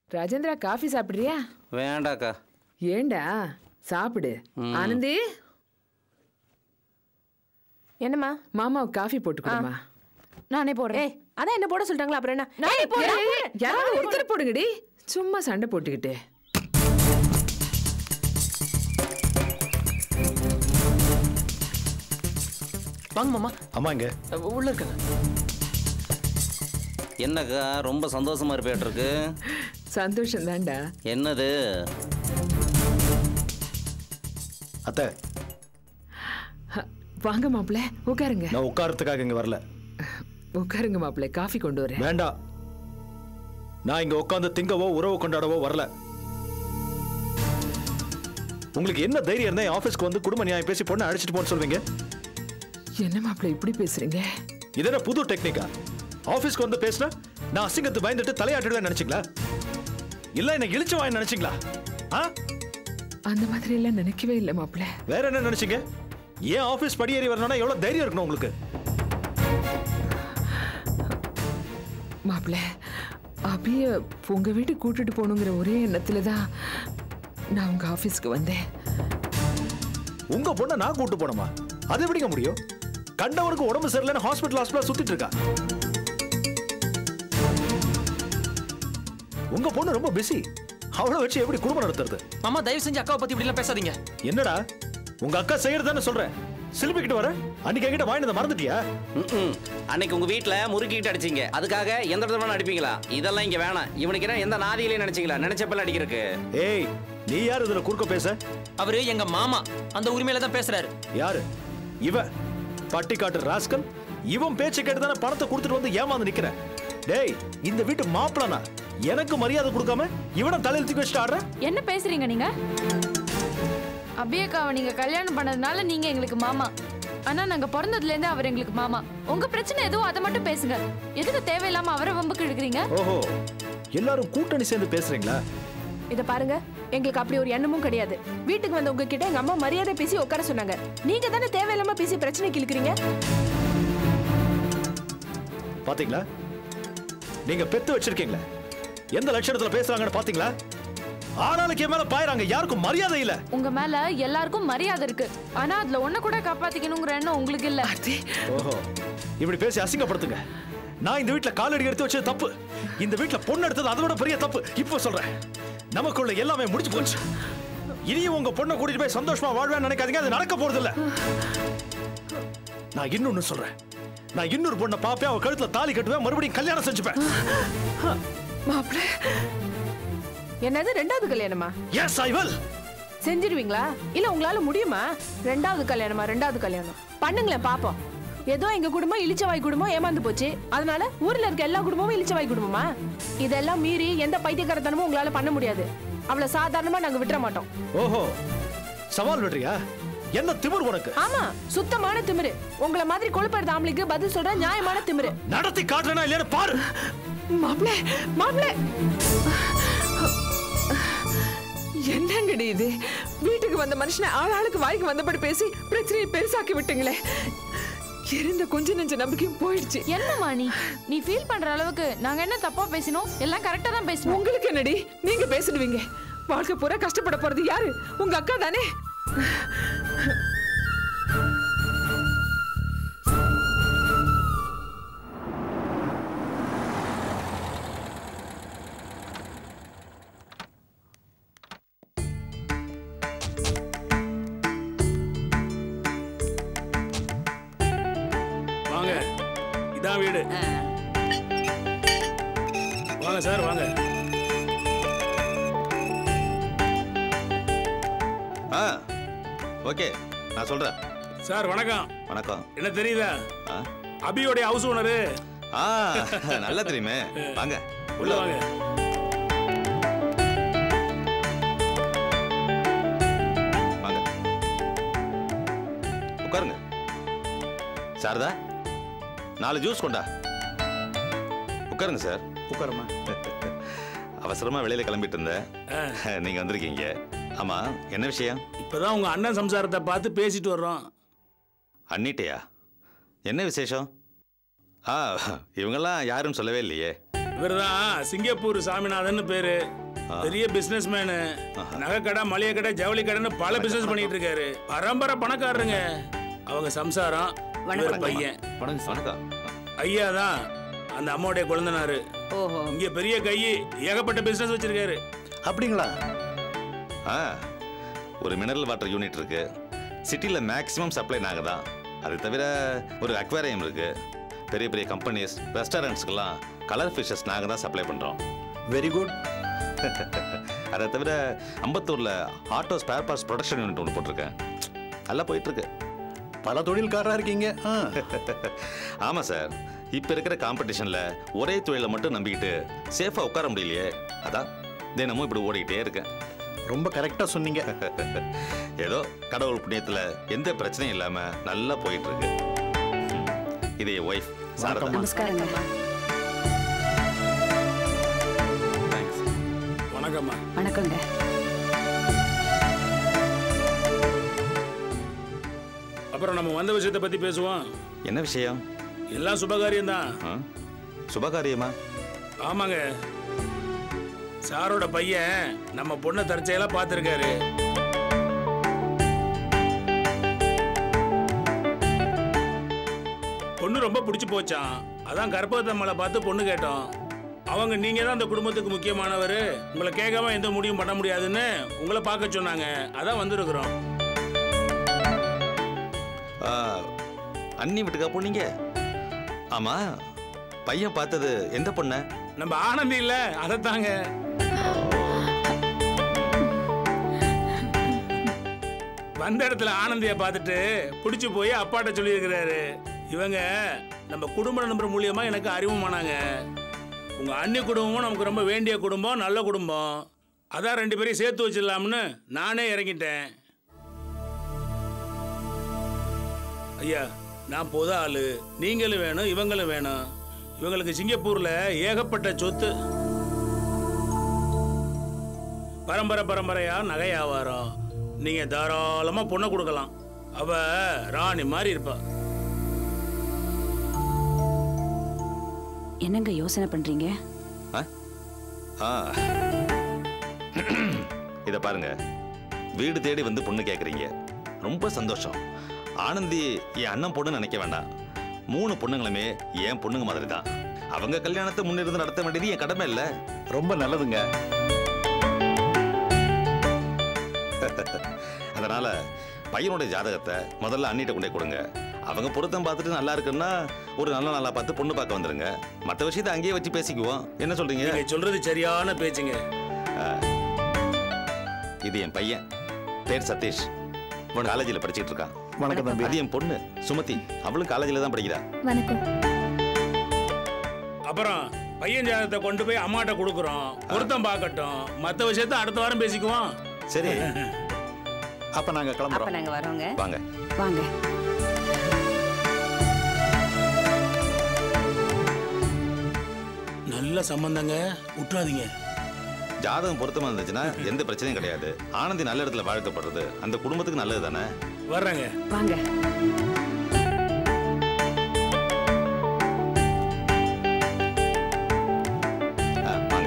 Rajendra coffee சாப்பிடுறியா வேண்டாக்கா ஏண்டா சாப்பிடு ஆனந்தி என்னம்மா மாமாவுக்கு காஃபி போட்டு கொடுமா நானே போடுறேன் ஏய் அதான் என்ன போட சொல்லிட்டாங்களா அப்புறம் என்ன நானே போடுறேன் யாராவது ஒருத்தர் போடுங்கடி சும்மா சண்டை போட்டுக்கிட்டு வாங்க மாமா அம்மா இங்க அஹ், உள்ள இருக்காங்க என்னக்கா ரொம்ப சந்தோஷமா இருப்பேட்டிருக்கு சந்தோஷம் தான்டா என்னது அத்தை வாங்க மாப்பிள்ள உட்காருங்க நான் உட்காரத்துக்காக இங்க வரல உட்காருங்க மாப்பிள்ள காஃபி கொண்டு வரேன் வேண்டாம் நான் இங்க உட்காந்து திங்கவோ உறவு கொண்டாடவோ வரல உங்களுக்கு என்ன தைரியம் இருந்தா என் ஆபீஸ்க்கு வந்து குடும்ப நியாயம் பேசி பொண்ணை அடிச்சிட்டு போன்னு சொல்வீங்க என்ன மாப்பிள்ள இப்படி பேசுறீங்க இது என்ன புது டெக்னிக்கா ஆபீஸ்க்கு வந்து பேசினா நான் அசிங்கத்து பயந்துட்டு தலையாட்டிடுவேன் நினைச்சீங்களா இல்ல என்ன இழிச்ச வாய் நினைச்சீங்களா ஆ அந்த மாதிரி எல்லாம் நினைக்கவே இல்லை மாப்பிள்ள வேற என்ன நினைச்சீங்க ஏன் ஆபீஸ் படியேறி வரணும்னா எவ்வளவு தைரியம் இருக்கணும் உங்களுக்கு மாப்பிள்ள அபிய உங்க வீட்டுக்கு கூட்டிட்டு போகணுங்கிற ஒரே எண்ணத்துல தான் நான் உங்க ஆபீஸ்க்கு வந்தேன் உங்க பொண்ணை நான் கூட்டு போனோமா அது எப்படிங்க முடியும் கண்டவனுக்கு உடம்பு சரியில்லைன்னு ஹாஸ்பிட்டல் ஹாஸ்பிட்டல் சுத்திட்டு இருக்கா உங்க பொண்ணு ரொம்ப பிஸி அவளை வச்சு எப்படி குடும்பம் நடத்துறது மாமா தயவு செஞ்சு அக்காவை பத்தி இப்படி எல்லாம் பேசாதீங்க என்னடா உங்க அக்கா செய்யறதானே சொல்றேன் சிலுப்பிக்கிட்டு வர அன்னைக்கு என்கிட்ட வாங்கினதை மறந்துட்டியா ம்ம். அன்னைக்கு உங்க வீட்ல முறுக்கிட்டு அடிச்சீங்க அதுக்காக எந்த இடத்துல அடிப்பீங்களா இதெல்லாம் இங்க வேணாம் இவனுக்கு என்ன எந்த நாதியிலே நினைச்சீங்களா நினைச்சப்பெல்லாம் அடிக்கிறதுக்கு ஏய் நீ யார் இதுல குறுக்க பேச அவரு எங்க மாமா அந்த உரிமையில தான் பேசுறாரு யாரு இவ பட்டிக்காட்டு ராஸ்கல் இவன் பேச்சை கேட்டு தானே பணத்தை கொடுத்துட்டு வந்து ஏமாந்து நிக்கிற டேய் இந்த வீட்டு மாப்பிளனா எனக்கு மரியாதை கொடுக்காம இவனை தலையில் தூக்கி வச்சுட்டு ஆடுற என்ன பேசுறீங்க நீங்க அபியக்காவை நீங்க கல்யாணம் பண்ணதுனால நீங்க எங்களுக்கு மாமா ஆனா நாங்க பிறந்ததுல இருந்து அவர் எங்களுக்கு மாமா உங்க பிரச்சனை எதுவும் அதை மட்டும் பேசுங்க எதுக்கு தேவையில்லாம அவரை வம்புக்கு எடுக்கிறீங்க ஓஹோ எல்லாரும் கூட்டணி சேர்ந்து பேசுறீங்களா இத பாருங்க எங்களுக்கு அப்படி ஒரு எண்ணமும் கிடையாது வீட்டுக்கு வந்த உங்ககிட்ட எங்க அம்மா மரியாதை பேசி உட்கார சொன்னாங்க நீங்க தானே தேவையில்லாம பேசி பிரச்சனை கிழக்குறீங்க பாத்தீங்களா நீங்க பெத்து வச்சிருக்கீங்களா எந்த லட்சணத்துல பேசுறாங்கன்னு பாத்தீங்களா ஆனாலுக்கு என் மேல பாயறாங்க யாருக்கும் மரியாதை இல்ல உங்க மேல எல்லாருக்கும் மரியாதை இருக்கு ஆனா அதுல ஒண்ணு கூட காப்பாத்திக்கணுங்கிற எண்ணம் உங்களுக்கு இல்ல ஓஹோ இப்படி பேசி அசிங்கப்படுத்துங்க நான் இந்த வீட்ல காலடி எடுத்து வச்சது தப்பு இந்த வீட்ல பொண்ணு எடுத்தது அதோட பெரிய தப்பு இப்போ சொல்றேன் நமக்குள்ள எல்லாமே முடிஞ்சு போச்சு இனியும் உங்க பொண்ணை கூட்டிட்டு போய் சந்தோஷமா வாழ்வேன்னு நினைக்காதீங்க அது நடக்க போறது இல்ல நான் இன்னொன்னு சொல்றேன் நான் இன்னொரு பொண்ணை பாப்பேன் அவ கழுத்துல தாலி கட்டுவேன் மறுபடியும் கல்யாணம் செஞ்சுப்பேன் மாப்பிள்ள என்னது ரெண்டாவது கல்யாணமா எஸ் ஐ வில் செஞ்சிருவீங்களா இல்ல உங்களால முடியுமா ரெண்டாவது கல்யாணமா ரெண்டாவது கல்யாணம் பண்ணுங்களேன் பாப்போம் ஏதோ எங்க குடும்பம் இளிச்சவாய் குடும்பம் ஏமாந்து போச்சு அதனால ஊர்ல இருக்க எல்லா குடும்பமும் இளிச்சவாய் குடும்பமா இதெல்லாம் மீறி எந்த பைத்தியக்காரத்தனமும் உங்களால பண்ண முடியாது அவ்வளவு சாதாரணமா நாங்க விட்டுற மாட்டோம் ஓஹோ சவால் விடுறியா என்ன திமிர் உனக்கு ஆமா சுத்தமான திமிரு உங்கள மாதிரி கொழுப்படுற ஆம்பளைக்கு பதில் சொல்ற நியாயமான திமிரு நடத்தி காட்டுறேனா இல்லையான்னு பாரு மாப்பிள்ள மாப்பிள்ள என்னங்கடி இது வீட்டுக்கு வந்த மனுஷனை ஆள் ஆளுக்கு வாய்க்கு வந்தபடி பேசி பிரச்சனையை பெருசாக்கி விட்டீங்களே இருந்த கொஞ்ச நெஞ்ச நம்பிக்கையும் போயிடுச்சு என்னம்மா நீ நீ ஃபீல் பண்ற அளவுக்கு நாங்க என்ன தப்பா பேசினோம் எல்லாம் கரெக்டா தான் பேசணும் உங்களுக்கு என்னடி நீங்க பேசிடுவீங்க வாழ்க்கை பூரா கஷ்டப்பட போறது யாரு உங்க அக்கா தானே வாங்க இதான் வீடு வாங்க சார் வாங்க ஆ ஓகே நான் சொல்றேன் சார் வணக்கம் வணக்கம் என்ன தெரியுதா ஆ அபியோடைய ஹவுஸ் ஓனரு ஆ நல்லா தெரியுமே வாங்க உள்ள வாங்க வாங்க உட்காருங்க சாரதா நாலு ஜூஸ் கொண்டா உட்காருங்க சார் உட்காரமா அவசரமா வெளியில கிளம்பிட்டு இருந்தேன் நீங்க வந்திருக்கீங்க ஆமா என்ன விஷயம் இப்பதான் உங்க அண்ணன் சம்சாரத்தை பார்த்து பேசிட்டு வர்றோம் அண்ணிட்டையா என்ன விசேஷம் ஆ இவங்கெல்லாம் யாருன்னு சொல்லவே இல்லையே இவர்தான் சிங்கப்பூர் சாமிநாதன் பேரு பெரிய பிசினஸ் மேனு நகைக்கடை மளிகை கடை ஜவுளி கடைன்னு பல பிசினஸ் பண்ணிட்டு இருக்காரு பரம்பரை பணக்காரருங்க அவங்க சம்சாரம் இவர் பையன் வணக்கம் ஐயா தான் அந்த அம்மாவுடைய குழந்தனாரு ஓஹோ இங்க பெரிய கை ஏகப்பட்ட பிசினஸ் வச்சிருக்காரு அப்படிங்களா ஆ ஒரு மினரல் வாட்டர் யூனிட் இருக்கு சிட்டியில் மேக்ஸிமம் சப்ளை நாங்கள் தான் அது தவிர ஒரு அக்வேரியம் இருக்கு பெரிய பெரிய கம்பெனிஸ் ரெஸ்டாரண்ட்ஸ்க்கெல்லாம் கலர் ஃபிஷஸ் நாங்கள் தான் சப்ளை பண்ணுறோம் வெரி குட் அதை தவிர அம்பத்தூரில் auto spare parts production unit ஒன்று போட்டிருக்கேன் நல்லா போயிட்டு இருக்கு பல தொழில்காரரா இருக்கீங்க ஆ. ஆமாம் சார் இப்போ இருக்கிற காம்படிஷனில் ஒரே தொழிலை மட்டும் நம்பிக்கிட்டு சேஃபாக உட்கார முடியலையே அதான் தினமும் இப்படி ஓடிக்கிட்டே இருக்கேன் ரொம்ப கரெக்டா சொன்னீங்க ஏதோ கடவுள் புண்ணியத்தில் எந்த பிரச்சனையும் இல்லாமல் நல்லா போயிட்டு இருக்கு இது என் ஒய்ஃப் சாரதா நமஸ்காரங்க தேங்க்ஸ் வணக்கம்மா வணக்கங்க அப்புறம் நம்ம வந்த விஷயத்தை பத்தி பேசுவோம் என்ன விஷயம் எல்லாம் சுபகாரியம் தான் ஆ? சுபகாரியமா ஆமாங்க சாரோட பையன் நம்ம பொண்ணை தற்செயலா பார்த்துருக்காரு பொண்ணு ரொம்ப பிடிச்சு போச்சான் அதான் கற்பகத்தம்மளை பார்த்து பொண்ணு கேட்டோம் அவங்க நீங்க தான் அந்த குடும்பத்துக்கு முக்கியமானவர் உங்களை கேட்காம எந்த முடிவும் பண்ண முடியாதுன்னு உங்களை பார்க்க சொன்னாங்க அதான் வந்திருக்கிறோம் ஆ, அண்ணி வீட்டுக்கா போனீங்க ஆமா பையன் பார்த்தது எந்த பொண்ண நம்ம ஆனந்தி இல்ல அதைத்தாங்க வந்த இடத்துல ஆனந்திய பார்த்துட்டு பிடிச்சு போய் அப்பாட்ட சொல்லியிருக்கிறாரு இவங்க நம்ம குடும்ப நண்பர் மூலியமா எனக்கு அறிமுகமானாங்க உங்க அண்ணி குடும்பமும் நமக்கு ரொம்ப வேண்டிய குடும்பம் நல்ல குடும்பம் அதான் ரெண்டு பேரையும் சேர்த்து வச்சிடலாம்னு நானே இறங்கிட்டேன் ஐயா நான் பொது ஆளு நீங்களும் வேணும் இவங்களும் வேணும் இவங்களுக்கு சிங்கப்பூர்ல ஏகப்பட்ட சொத்து பரம்பரை பரம்பரையா நகை வியாபாரம் நீங்க தாராளமா பொண்ணை கொடுக்கலாம் அவ ராணி மாதிரி இருப்பா என்னங்க யோசனை பண்றீங்க ஆ இத பாருங்க வீடு தேடி வந்து பொண்ணு கேக்குறீங்க ரொம்ப சந்தோஷம் ஆனந்தி என் அண்ணன் பொண்ணு நினைக்க வேண்டாம் மூணு பொண்ணுங்களுமே என் பொண்ணுங்க மாதிரி தான் அவங்க கல்யாணத்தை முன்னிருந்து நடத்த வேண்டியது என் கடமை இல்ல ரொம்ப நல்லதுங்க அதனால பையனுடைய ஜாதகத்தை முதல்ல அண்ணிட்ட கொண்டே கொடுங்க அவங்க பொருத்தம் பார்த்துட்டு நல்லா இருக்குன்னா ஒரு நல்ல நாளா பார்த்து பொண்ணு பார்க்க வந்துருங்க மற்ற விஷயத்தை அங்கேயே வச்சு பேசிக்குவோம் என்ன சொல்றீங்க நீங்க சொல்றது சரியான பேச்சுங்க இது என் பையன் பேர் சதீஷ் காலேஜில் படிச்சிட்டு இருக்கான் வணக்கம் தம்பி அது என் பொண்ணு சுமதி அவளும் காலேஜில் தான் படிக்கிறா வணக்கம் அப்புறம் பையன் ஜாதகத்தை கொண்டு போய் அம்மாட்ட கொடுக்குறோம் பொருத்தம் பார்க்கட்டும் மற்ற விஷயத்த அடுத்த வாரம் பேசிக்குவோம் சரி அப்ப நாங்க அப்ப கிளம்புறோம் நாங்க வரோங்க வாங்க வாங்க நல்ல சம்பந்தங்க விட்டுறாதீங்க ஜாதகம் பொருத்தமா இருந்துச்சுன்னா எந்த பிரச்சனையும் கிடையாது ஆனந்தி நல்ல இடத்துல வாழ்க்கப்படுறது அந்த குடும்பத்துக்கு நல்லது தானே வர்றேங்க வாங்க ஆ, வாங்க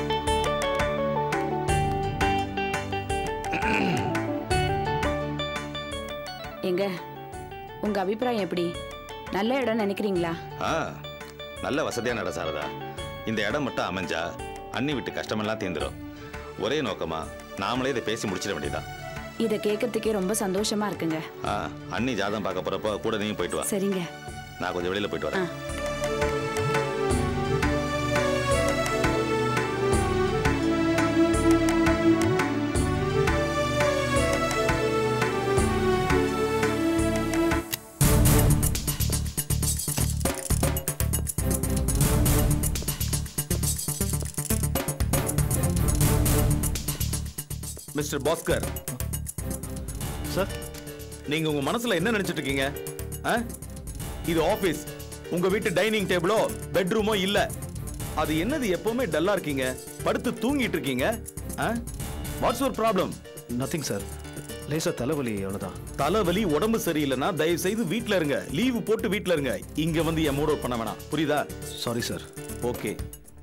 எங்க உங்க அபிப்பிராயம் எப்படி நல்ல இடம் நினைக்கிறீங்களா ஆ நல்ல வசதியான இடம் சாரதா இந்த இடம் மட்டும் அமைஞ்சா அண்ணி விட்டு கஷ்டமெல்லாம் தீந்துரும் ஒரே நோக்கமா நாமளே இதை பேசி முடிச்சிட வேண்டியதான் இதை கேட்கறதுக்கே ரொம்ப சந்தோஷமா இருக்குங்க ஆ அண்ணி ஜாதகம் பார்க்க போறப்போ கூட நீயும் போயிட்டு வா சரிங்க நான் கொஞ்சம் வெளியில போயிட்டு வரேன் மிஸ்டர் பாஸ்கர் சார் நீங்க உங்க மனசுல என்ன நினைச்சிட்டு இருக்கீங்க ஆ? இது ஆபீஸ் உங்க வீட்டு டைனிங் டேபிளோ பெட்ரூமோ இல்ல அது என்னது எப்பவுமே டல்லா இருக்கீங்க படுத்து தூங்கிட்டு இருக்கீங்க what's your problem nothing sir லேசா தலைவலி அவ்வளவுதான் தலைவலி உடம்பு சரியில்லைன்னா தயவு செய்து வீட்ல இருங்க லீவு போட்டு வீட்ல இருங்க இங்க வந்து என் மூட் அவுட் பண்ண வேணாம் புரியுதா sorry sir okay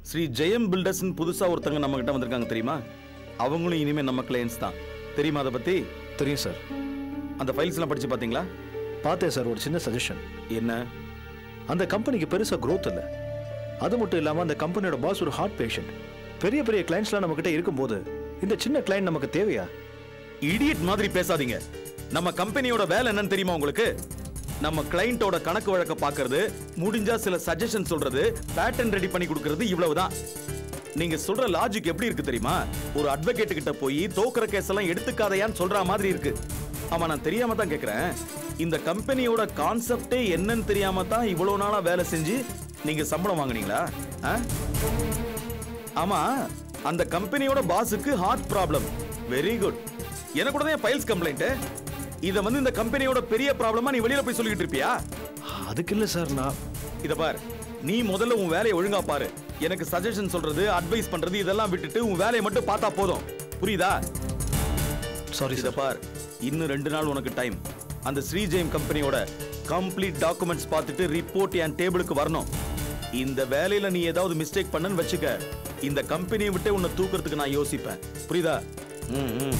Shri Jayam பில்டர்ஸ்னு புதுசா ஒருத்தங்க நம்ம கிட்ட வந்திருக்காங்க தெரியுமா அவங்களும் இனிமே நம்ம கிளையன்ஸ் தான் தெரியுமா அதை பத்தி தெரியும் சார் அந்த ஃபைல்ஸ் எல்லாம் படிச்சு பாத்தீங்களா பார்த்தேன் சார் ஒரு சின்ன சஜஷன் என்ன அந்த கம்பெனிக்கு பெருசா growth இல்லை அது மட்டும் இல்லாம அந்த கம்பெனியோட பாஸ் ஒரு ஹார்ட் பேஷண்ட் பெரிய பெரிய கிளைண்ட்ஸ்லாம் நம்ம கிட்ட இருக்கும்போது இந்த சின்ன கிளைண்ட் நமக்கு தேவையா இடியட் மாதிரி பேசாதீங்க நம்ம கம்பெனியோட வேலை என்னன்னு தெரியுமா உங்களுக்கு நம்ம கிளையண்டோட கணக்கு வழக்க பார்க்கிறது முடிஞ்சா சில சஜஷன் சொல்றது பேட்டர்ன் ரெடி பண்ணி கொடுக்கிறது இவ்வளவுதான் நீங்க சொல்ற லாஜிக் எப்படி இருக்கு தெரியுமா ஒரு அட்வொகேட் கிட்ட போய் தோக்குற கேஸ் எல்லாம் எடுத்துக்காதையான்னு சொல்ற மாதிரி இருக்கு ஆமா நான் தெரியாம தான் கேக்குறேன் இந்த கம்பெனியோட கான்செப்டே என்னன்னு தெரியாம தான் இவ்வளவு நாளா வேலை செஞ்சு நீங்க சம்பளம் வாங்குனீங்களா ஆ? ஆமா அந்த கம்பெனியோட பாஸுக்கு ஹார்ட் ப்ராப்ளம் வெரி குட் எனக்கு கூட தான் ஃபைல்ஸ் கம்ப்ளைண்ட் இத வந்து இந்த கம்பெனியோட பெரிய ப்ராப்ளமா நீ வெளியில போய் சொல்லிட்டு இருப்பியா அதுக்கு இல்லை சார் நான் இத பார் நீ முதல்ல உன் வேலையை ஒழுங்கா பாரு எனக்கு சஜஷன் சொல்றது அட்வைஸ் பண்றது இதெல்லாம் விட்டுட்டு உன் வேலையை மட்டும் பார்த்தா போதும் புரியுதா சாரி இத பார் இன்னும் ரெண்டு நாள் உனக்கு டைம் அந்த ஸ்ரீஜெயம் கம்பெனியோட கம்ப்ளீட் டாக்குமெண்ட்ஸ் பார்த்துட்டு ரிப்போர்ட் என் டேபிளுக்கு வரணும் இந்த வேலையில நீ ஏதாவது மிஸ்டேக் பண்ணன்னு வச்சுக்க இந்த கம்பெனியை விட்டு உன்னை தூக்குறதுக்கு நான் யோசிப்பேன் புரியுதா ம் ம்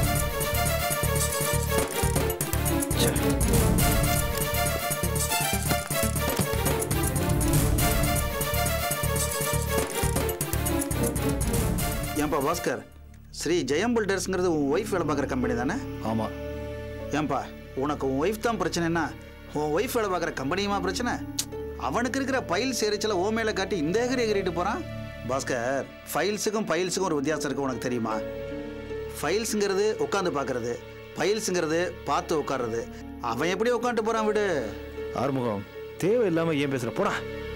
ஏன்பா பாஸ்கர் ஸ்ரீ ஜெயம் பில்டர்ஸ்ங்கிறது உன் ஒய்ஃப் வேலை பார்க்குற கம்பெனி தானே ஆமா ஏன்பா உனக்கு உன் ஒய்ஃப் தான் பிரச்சனைன்னா உன் ஒய்ஃப் வேலை பார்க்குற கம்பெனியுமா பிரச்சனை அவனுக்கு இருக்கிற ஃபைல் சேரிச்சல ஓ மேலே காட்டி இந்த எகிரி எகிரிட்டு போகிறான் பாஸ்கர் ஃபைல்ஸுக்கும் ஃபைல்ஸுக்கும் ஒரு வித்தியாசம் இருக்கு உனக்கு தெரியுமா ஃபைல்ஸுங்கிறது உட்காந்து பார்க்கறது ஃபைல்ஸுங்கிறது பார்த்து உட்கார்றது அவன் எப்படி உட்காந்துட்டு போகிறான் விடு ஆறுமுகம் தேவையில்லாம ஏன் பேசுற போடா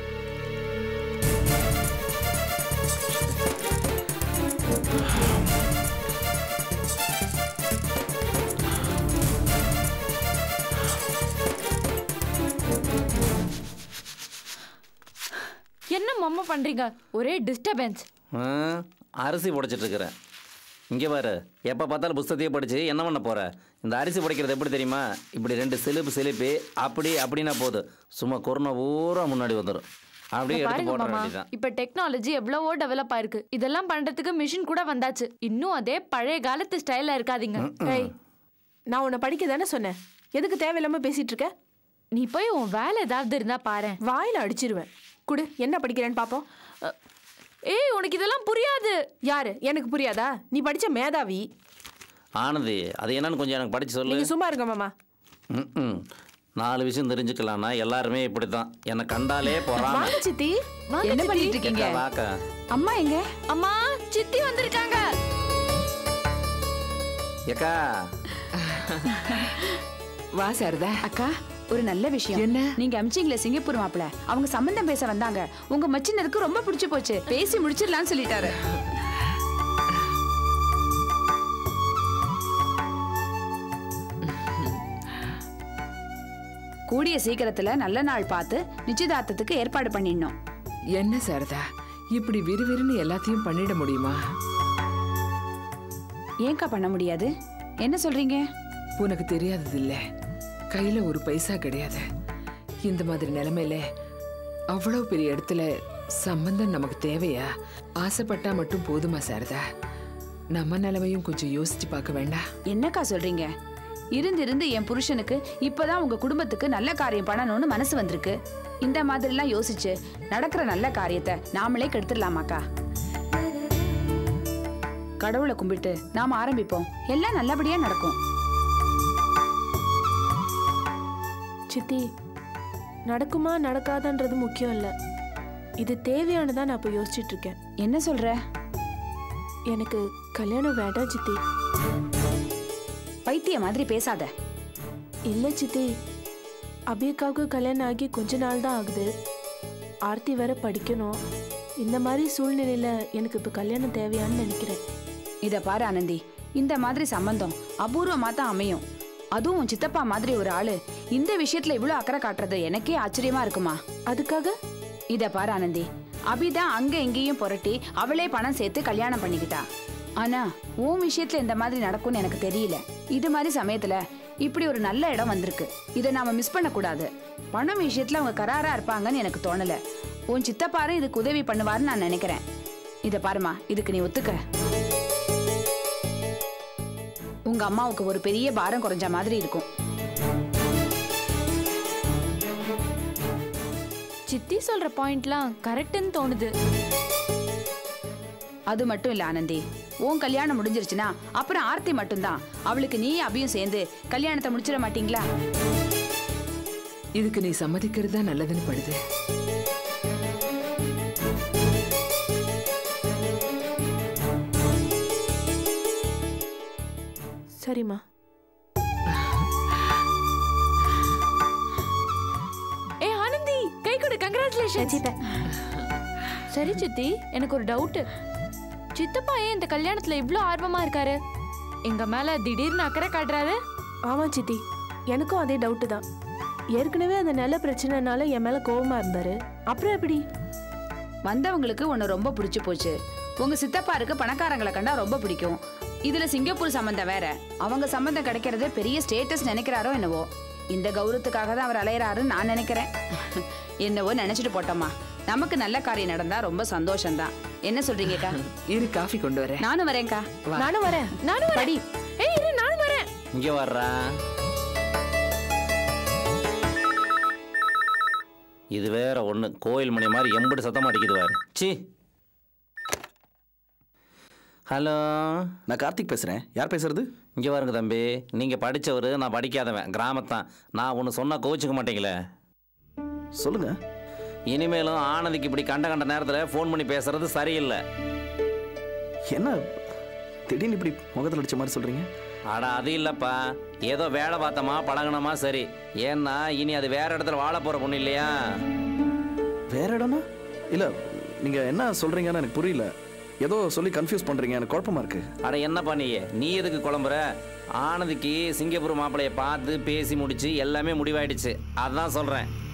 என்ன மம்மா பண்றீங்க ஒரே டிஸ்டர்பன்ஸ் ஆ, அரிசி புடைச்சிட்டு இருக்கிறேன் இங்கே பாரு எப்போ பார்த்தாலும் புஸ்தத்தையே படிச்சு என்ன பண்ண போற இந்த அரிசி புடைக்கிறது எப்படி தெரியுமா இப்படி ரெண்டு சிலிப்பு சிலிப்பி அப்படி அப்படின்னா போதும் சும்மா கொரோனா பூரா முன்னாடி வந்துடும் அப்படியே எடுத்து பாருங்க போட மாமா வேண்டியதான் இப்ப டெக்னாலஜி எவ்வளவோ டெவலப் ஆயிருக்கு இதெல்லாம் பண்றதுக்கு மிஷின் கூட வந்தாச்சு இன்னும் அதே பழைய காலத்து ஸ்டைல்ல இருக்காதீங்க ஏய் நான் உன்னை படிக்க தானே சொன்னேன் எதுக்கு தேவையில்லாம பேசிட்டு இருக்க நீ போய் உன் வேலை ஏதாவது இருந்தா பாரு வாயில அடிச்சிருவேன் குடு என்ன படிக்கிறேன்னு பாப்போம் ஏய் உனக்கு இதெல்லாம் புரியாது யாரு எனக்கு புரியாதா நீ படிச்ச மேதாவி ஆனந்தி அது என்னன்னு கொஞ்சம் எனக்கு படிச்சு சொல்லு நீங்க சும்மா இருங்க மாமா ம்ம். நாலு விஷயம் தெரிஞ்சுக்கலாம்னா எல்லாருமே இப்படி தான் என்னை கண்டாலே போறாங்க வாங்க சித்தி வாங்க என்ன சித்தி. பண்ணிட்டு இருக்கீங்க வாக்கா அம்மா எங்க அம்மா சித்தி வந்திருக்காங்க ஏக்கா வா சாரதா அக்கா ஒரு நல்ல விஷயம் என்ன? நீங்க அமிச்சிங்களே சிங்கப்பூர் மாப்பிள அவங்க சம்பந்தம் பேச வந்தாங்க உங்க மச்சினருக்கு ரொம்ப பிடிச்சு போச்சு பேசி முடிச்சிடலாம்னு சொல்லிட்டாரு கூடிய சீக்கிரத்துல நல்ல நாள் பார்த்து நிச்சயதார்த்தத்துக்கு ஏற்பாடு பண்ணிடணும் என்ன சாரதா இப்படி விறுவிறுன்னு எல்லாத்தையும் பண்ணிட முடியுமா ஏன்க்கா பண்ண முடியாது என்ன சொல்றீங்க உனக்கு தெரியாதது இல்ல கையில ஒரு பைசா கிடையாது இந்த மாதிரி நிலைமையில அவ்வளவு பெரிய இடத்துல சம்பந்தம் நமக்கு தேவையா ஆசைப்பட்டா மட்டும் போதுமா சாரதா நம்ம நிலைமையும் கொஞ்சம் யோசிச்சு பார்க்க வேண்டாம் என்னக்கா சொல்றீங்க இருந்து இருந்து என் புருஷனுக்கு இப்பதான் உங்க குடும்பத்துக்கு நல்ல காரியம் பண்ணணும்னு மனசு வந்திருக்கு இந்த மாதிரிலாம் யோசிச்சு நடக்கிற நல்ல காரியத்தை நாமளே கெடுத்துடலாமாக்கா கடவுளை கும்பிட்டு நாம ஆரம்பிப்போம் எல்லாம் நல்லபடியா நடக்கும் சித்தி நடக்குமா நடக்காதன்றது முக்கியம் இல்ல இது தேவையானதா நான் இப்ப யோசிச்சுட்டு இருக்கேன் என்ன சொல்ற எனக்கு கல்யாணம் வேண்டாம் சித்தி பைத்திய மாதிரி பேசாத இல்ல சித்தி அபியக்காவுக்கு கல்யாணம் ஆகி கொஞ்ச நாள் தான் ஆகுது ஆர்த்தி வேற படிக்கணும் இந்த மாதிரி சூழ்நிலையில எனக்கு இப்ப கல்யாணம் தேவையான்னு நினைக்கிறேன் இத பாரு ஆனந்தி இந்த மாதிரி சம்பந்தம் அபூர்வமா தான் அமையும் அதுவும் உன் சித்தப்பா மாதிரி ஒரு ஆளு இந்த விஷயத்துல இவ்வளவு அக்கறை காட்டுறது எனக்கே ஆச்சரியமா இருக்குமா அதுக்காக இத பாரு ஆனந்தி அபிதான் அங்க எங்கேயும் புரட்டி அவளே பணம் சேர்த்து கல்யாணம் பண்ணிக்கிட்டா ஆனா உன் விஷயத்துல இந்த மாதிரி நடக்கும்னு எனக்கு தெரியல இது மாதிரி சமயத்துல இப்படி ஒரு நல்ல இடம் வந்திருக்கு இதை நாம மிஸ் பண்ண கூடாது பணம் விஷயத்துல அவங்க கராரா இருப்பாங்கன்னு எனக்கு தோணல உன் சித்தப்பாரும் இதுக்கு உதவி பண்ணுவாருன்னு நான் நினைக்கிறேன் இத பாருமா இதுக்கு நீ ஒத்துக்க உங்க அம்மாவுக்கு ஒரு பெரிய பாரம் குறைஞ்ச மாதிரி இருக்கும் சித்தி சொல்ற பாயிண்ட்லாம் கரெக்ட்னு தோணுது அது மட்டும் இல்ல ஆனந்தி உன் கல்யாணம் முடிஞ்சிருச்சுன்னா அப்புறம் ஆர்த்தி மட்டும்தான் அவளுக்கு நீ அபியும் சேர்ந்து கல்யாணத்தை முடிச்சிட மாட்டீங்களா இதுக்கு நீ சம்மதிக்கிறது தான் நல்லதுன்னு படுது சரிம்மா ஏ ஆனந்தி கை கொடு கங்க்ராச்சுலேஷன் சரி சித்தி எனக்கு ஒரு டவுட் சித்தப்பா ஏன் இந்த கல்யாணத்துல இவ்ளோ ஆர்வமா இருக்காரு எங்க மேல திடீர்னு அக்கறை காட்டுறாரு ஆமா சித்தி எனக்கும் அதே டவுட்டு தான் ஏற்கனவே அந்த நில பிரச்சனைனால என் மேல கோவமா இருந்தாரு அப்புறம் எப்படி வந்தவங்களுக்கு உன்னை ரொம்ப பிடிச்சு போச்சு உங்க சித்தப்பாருக்கு பணக்காரங்களை கண்டா ரொம்ப பிடிக்கும் இதுல சிங்கப்பூர் சம்பந்தம் வேற அவங்க சம்பந்தம் கிடைக்கிறது பெரிய ஸ்டேட்டஸ் நினைக்கிறாரோ என்னவோ இந்த கௌரவத்துக்காக தான் அவர் அலையறாருன்னு நான் நினைக்கிறேன் என்னவோ நினைச்சிட்டு போட்டோமா நமக்கு நல்ல காரியம் நடந்தா ரொம்ப சந்தோஷம்தான் என்ன சொல்றீங்கக்கா இரு காஃபி கொண்டு வரேன் நானும் வரேன்க்கா நானும் வரேன் நானும் வரேன் படி ஏய் இரு நானும் வரேன் இங்கே வர்றா இது வேற ஒன்று கோயில் மணி மாதிரி எம்படி சத்தம் அடிக்குது வாரு சி ஹலோ நான் கார்த்திக் பேசுறேன் யார் பேசுறது இங்கே பாருங்க தம்பி நீங்கள் படித்தவர் நான் படிக்காதவன் கிராமத்தான் நான் ஒன்று சொன்னால் கோவிச்சுக்க மாட்டீங்களே சொல்லுங்க இனிமேலும் ஆனந்திக்கு இப்படி கண்ட கண்ட நேரத்தில் ஃபோன் பண்ணி பேசுறது சரியில்லை என்ன திடீர்னு இப்படி முகத்தில் அடிச்ச மாதிரி சொல்றீங்க அட அது இல்லைப்பா ஏதோ வேலை பார்த்தோமா பழகுனோமா சரி ஏன்னா இனி அது வேற இடத்துல வாழ போகிற பொண்ணு இல்லையா வேற இடம்னா இல்ல நீங்க என்ன சொல்றீங்கன்னு எனக்கு புரியல ஏதோ சொல்லி கன்ஃபியூஸ் பண்றீங்க எனக்கு குழப்பமா இருக்கு அட என்னப்பா நீ நீ எதுக்கு குழம்புற ஆனந்திக்கு சிங்கப்பூர் மாப்பிளைய பார்த்து பேசி முடிச்சு எல்லாமே முடிவாயிடுச்சு அதான் சொல்கிறேன்